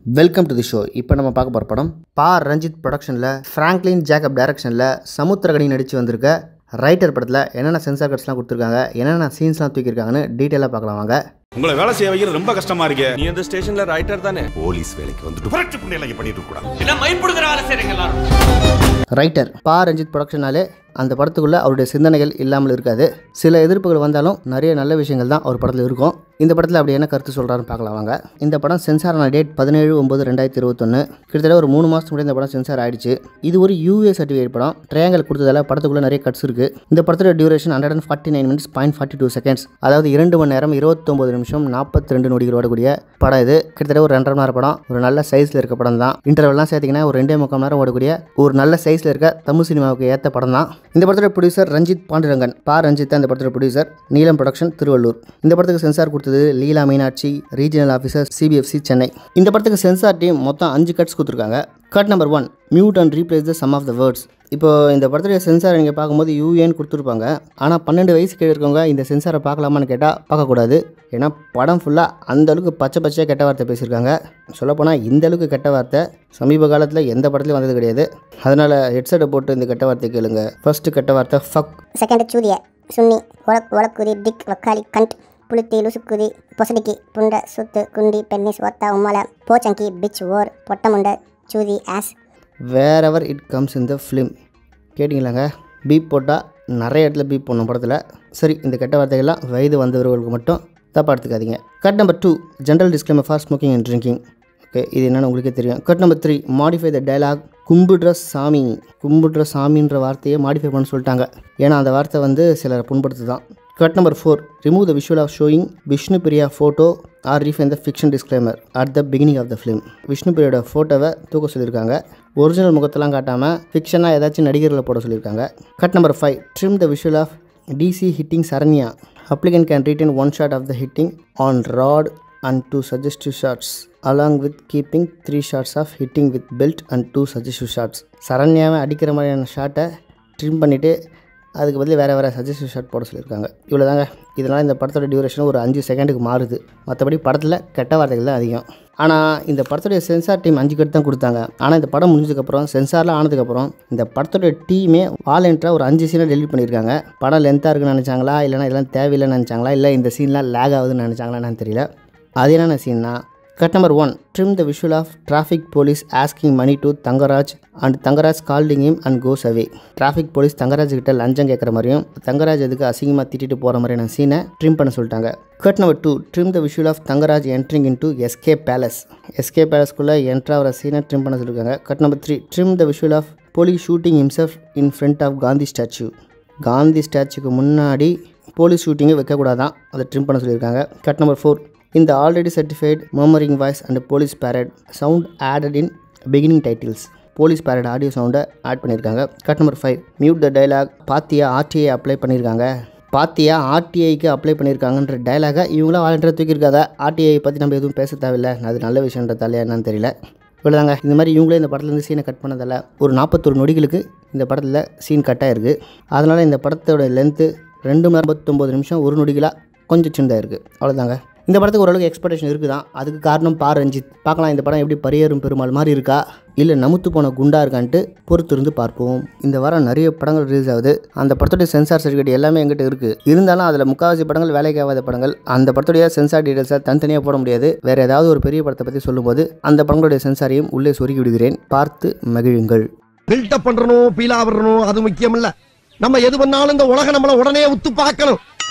welcome to the show இப்போ நம்ம பார்க்க போகிற படம் பா ரஞ்சித் ப்ரொடக்ஷனில் ஃப்ராங்க்லின் ஜேக்கப் டைரக்ஷனில் சமுத்திரகனி நடித்து வந்திருக்க ரைட்டர் படத்தில் என்னென்ன சென்சார் கட்ஸ்லாம் கொடுத்துருக்காங்க என்னென்ன சீன்ஸ்லாம் தூக்கியிருக்காங்கன்னு டீட்டெயிலாக பார்க்கலாம் வாங்க உங்களை வேலை செய்ய வைக்கிறது ரொம்ப கஷ்டமா இருக்கு நீ அந்த ஸ்டேஷன்ல ரைட்டர் தானே போலீஸ் வேலைக்கு வந்துட்டு புரட்சி புண்ணியலை பண்ணிட்டு இருக்க கூடாது என்ன மைப்படுகிற வேலை செய்றீங்க எல்லாரும் ரைட்டர் பா ரஞ்சித் ப்ரொடக்ஷனாலே அந்த படத்துக்குள்ளே அவருடைய சிந்தனைகள் இல்லாமல் இருக்காது சில எதிர்ப்புகள் வந்தாலும் நிறைய நல்ல விஷயங்கள் தான் அவர் படத்தில் இருக்கும் இந்த படத்தில் அப்படி என்ன கருத்து சொல்கிறாருன்னு பார்க்கலாம் வாங்க இந்த படம் சென்சார் ஆன டேட் பதினேழு ஒம்பது ரெண்டாயிரத்தி இருபத்தொன்று கிட்டத்தட்ட ஒரு மூணு மாதத்துக்கு முன்னாடி இந்த படம் சென்சார் ஆயிடுச்சு இது ஒரு யூஏ சர்டிஃபிகேட் படம் ட்ரையாங்கல் கொடுத்ததால படத்துக்குள்ளே நிறைய கட்ஸ் இருக்குது இந்த படத்தோட duration hundred and forty nine minutes point forty two seconds அதாவது இரண்டு மணி நேரம் இருபத்தொம்பது நிமிஷம் நாற்பத்தி ரெண்டு நொடிகள் ஓடக்கூடிய படம் இது கிட்டத்தட்ட ஒரு ரெண்டரை மணி நேரம் படம் ஒரு நல்ல சைஸில் இருக்க படம் தான் இன்டர்வெல்லாம் சேர்த்திங்கன்னா ஒரு ரெண்டே முக்கால் மணி நேரம் ஓடக்கூடிய ஒரு நல்ல சைஸில் இருக்க தமிழ் சினிமாவுக்கு ஏற்ற படம் தான் இந்த படத்தோட ப்ரொடியூசர் ரஞ்சித் பாண்டுரங்கன் பா ரஞ்சித் தான் இந்த படத்தோட ப்ரொடியூசர் நீலம் ப்ரொடக்ஷன் திருவள்ளூர் இந்த படத்துக்கு சென்சார் கொடுத்தது Leela Meenakshi regional officer CBFC Chennai இந்த படத்துக்கு சென்சார் டீம் மொத்தம் அஞ்சு கட்ஸ் கொடுத்துருக்காங்க cut number one mute and replace the some of the words இப்போ இந்த படத்துடைய சென்சார் நீங்கள் பார்க்கும்போது யூஏன்னு கொடுத்துருப்பாங்க ஆனால் பன்னெண்டு வயசு கீழே இருக்கவங்க இந்த சென்சாரை பார்க்கலாமான்னு கேட்டால் பார்க்கக்கூடாது ஏன்னா படம் ஃபுல்லாக அந்த அளவுக்கு பச்சை பச்சையாக கெட்ட வார்த்தை பேசியிருக்காங்க சொல்லப்போனால் இந்த அளவுக்கு கெட்ட வார்த்தை சமீப காலத்தில் எந்த படத்துலையும் வந்தது கிடையாது அதனால் ஹெட்செட்டை போட்டு இந்த கெட்ட வார்த்தை கேளுங்க ஃபர்ஸ்ட் கெட்ட வார்த்தை ஃபக் செகண்ட் சூரிய சுன்னி ஒலக் ஒலக்குதி டிக் வக்காலி கண்ட் புளுத்தி லுசுக்குதி பொசடிக்கி புண்ட சுத்து குண்டி பென்னிஸ் ஒத்தா உம்மல போச்சங்கி பிச் ஓர் பொட்டமுண்ட சூதி as wherever it comes in the film கேட்டிங்களாங்க பீப் போட்டால் நிறைய இடத்துல பீப் போடணும் படத்தில் சரி இந்த கெட்ட வார்த்தைகள்லாம் வயது வந்தவர்களுக்கு மட்டும் தப்பாக எடுத்துக்காதீங்க cut number two general disclaimer for smoking and drinking okay இது என்னென்னு உங்களுக்கே தெரியும் cut number three modify the dialogue கும்பிடுற சாமி கும்பிடுற சாமின்ற வார்த்தையை மாடிஃபை பண்ண சொல்லிட்டாங்க ஏன்னா அந்த வார்த்தை வந்து சிலரை புண்படுத்து தான் cut number four remove the visual of showing Vishnu Priya photo or refine the fiction disclaimer at the beginning of the film Vishnu பிரியோட ஃபோட்டோவை தூக்க சொல்லியிருக்காங்க ஒரிஜினல் முகத்தெல்லாம் காட்டாமல் ஃபிக்ஷனாக ஏதாச்சும் நடிகர்களை போட சொல்லியிருக்காங்க cut number five trim the visual of DC hitting Saranya applicant can retain one shot of the hitting on rod and two suggestive shots along with keeping three shots of hitting with belt and two suggestive shots சரண்யாவை அடிக்கிற மாதிரியான ஷாட்டை trim பண்ணிவிட்டு அதுக்கு பதில் வேறு வேறு suggestive shot போட சொல்லியிருக்காங்க இவ்வளோ தாங்க இதனால் இந்த படத்தோட டியூரேஷன் ஒரு அஞ்சு செகண்டுக்கு மாறுது மற்றபடி படத்தில் கெட்ட வார்த்தைகள் தான் அதிகம் ஆனால் இந்த படத்துடைய சென்சார் டீம் அஞ்சு கட்டு தான் கொடுத்தாங்க ஆனால் இந்த படம் முடிஞ்சதுக்கப்புறம் சென்சாரில் ஆனதுக்கப்புறம் இந்த படத்தோட டீமே வாலண்டியராக ஒரு அஞ்சு சீனை டெலிட் பண்ணியிருக்காங்க படம் லென்த்தாக இருக்குன்னு நினச்சாங்களா இல்லைனா இதெல்லாம் தேவையில்லைன்னு நினச்சாங்களா இல்லை இந்த சீன்லாம் லேக் ஆகுதுன்னு நினச்சாங்களான்னு தெரியல அது என்னென்ன சீன்னா cut number one trim the visual of traffic police asking money to Thangaraj and Thangaraj scolding him and goes away traffic police Thangaraj கிட்ட லஞ்சம் கேட்குற மாதிரியும் தங்கராஜ் எதுக்கு அசிங்கமாக திட்டிட்டு போகிற மாதிரியான சீனை ட்ரிம் பண்ண சொல்லிட்டாங்க cut number two trim the visual of Thangaraj entering in to SK palace SK பேலஸ்க்குள்ளே என்ட்ராகிற சீனை ட்ரிம் பண்ண சொல்லியிருக்காங்க cut number three trim the visual of police shooting himself in front of Gandhi statue Gandhi ஸ்டாச்சுக்கு முன்னாடி போலீஸ் ஷூட்டிங்கே வைக்கக்கூடாதான் அதை ட்ரிம் பண்ண சொல்லியிருக்காங்க கட் நம்பர் ஃபோர் இந்த already certified murmuring voice and police parrot sound added in beginning titles police parrot audio சவுண்டை add பண்ணியிருக்காங்க cut number five mute the dialogue பாத்தியா ஆர்டிஐ அப்ளை பண்ணியிருக்காங்க பாத்தியா ஆர்டிஐக்கு அப்ளை பண்ணியிருக்காங்கன்ற டைலாகை இவங்களாம் வாலண்டியராக தூக்கியிருக்காங்க ஆர்டிஐ பற்றி நம்ம எதுவும் பேச தேவையில்லை அது நல்ல விஷயன்றதால என்னன்னு தெரியல இவ்வளோதாங்க இந்த மாதிரி இவங்களே இந்த படத்துலேருந்து சீனை கட் பண்ணதால் ஒரு நாற்பத்தொரு நொடிகளுக்கு இந்த படத்தில் சீன் கட் ஆயிருக்கு அதனால் இந்த படத்தோட லென்த்து ரெண்டு மணி நேரம் முப்பத்தொம்பது நிமிஷம் ஒரு நொடிகளாக கொஞ்சம் சின்னதாக இருக்குது அவ்வளோதாங்க இந்த படத்துக்கு ஓரளவுக்கு எக்ஸ்பெக்டேஷன் இருக்குது தான் அதுக்கு காரணம் பா ரஞ்சித் பார்க்கலாம் இந்த படம் எப்படி பரியேறும் பெருமாள் மாதிரி இருக்கா இல்லை நமுத்து போன குண்டா இருக்கான்ட்டு பொறுத்து இருந்து பார்ப்போம் இந்த வாரம் நிறைய படங்கள் ரிலீஸ் ஆகுது அந்த படத்துடைய சென்சார் சர்டிஃபிகேட் எல்லாமே எங்கிட்ட இருக்குது இருந்தாலும் அதில் முக்கால்வாசி படங்கள் வேலைக்கு ஆகாத படங்கள் அந்த படத்துடைய சென்சார் டீடைல்ஸை தனித்தனியாக போட முடியாது வேறு ஏதாவது ஒரு பெரிய படத்தை பற்றி சொல்லும்போது அந்த படங்களுடைய சென்சாரையும் உள்ளே சொருகி விடுகிறேன் பார்த்து மகிழுங்கள் பில்டப் பண்றணும் பீலா வரணும் அது முக்கியம் இல்ல நம்ம எது பண்ணாலும் இந்த உலகம் நம்மள உடனே உத்து பார்க்கணும்